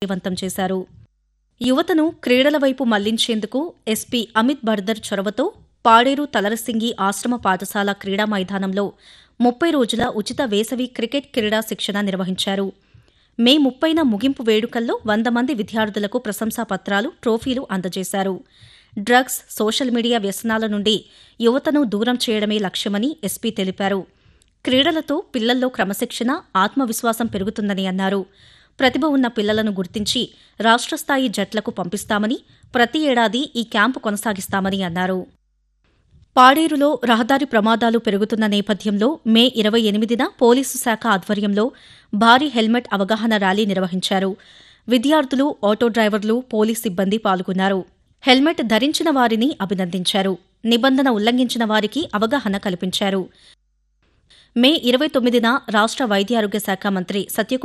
విజయవంతం చేశారు యువతను క్రీడల వైపు మళ్లించేందుకు ఎస్పీ అమిత్ బర్దర్ చొరవతో పాడేరు తలరసింగి ఆశ్రమ పాఠశాల క్రీడా మైదానంలో ముప్పై రోజుల ఉచిత వేసవి క్రికెట్ క్రీడా శిక్షణ నిర్వహించారు మే ముప్పైన ముగింపు వేడుకల్లో వంద మంది విద్యార్థులకు ప్రశంసా పత్రాలు ట్రోఫీలు అందజేశారు డ్రగ్స్ సోషల్ మీడియా వ్యసనాల నుండి యువతను దూరం చేయడమే లక్ష్యమని ఎస్పీ తెలిపారు క్రీడలతో పిల్లల్లో క్రమశిక్షణ ఆత్మవిశ్వాసం పెరుగుతుందని అన్నారు ప్రతిభ ఉన్న పిల్లలను గుర్తించి రాష్ట్ర స్థాయి జట్లకు పంపిస్తామని ప్రతి ఏడాది ఈ క్యాంపు కొనసాగిస్తామని అన్నారు పాడేరులో రహదారి ప్రమాదాలు పెరుగుతున్న నేపథ్యంలో మే ఇరవై ఎనిమిదిన పోలీసు శాఖ ఆధ్వర్యంలో భారీ హెల్మెట్ అవగాహన ర్యాలీ నిర్వహించారు విద్యార్థులు ఆటో డ్రైవర్లు పోలీస్ సిబ్బంది పాల్గొన్నారు హెల్మెట్ ధరించిన వారిని అభినందించారు నిబంధన ఉల్లంఘించిన వారికి అవగాహన కల్పించారు మే ఇరవై తొమ్మిదిన రాష్ట్ర వైద్యారోగ్య శాఖ మంత్రి సత్యకుమార్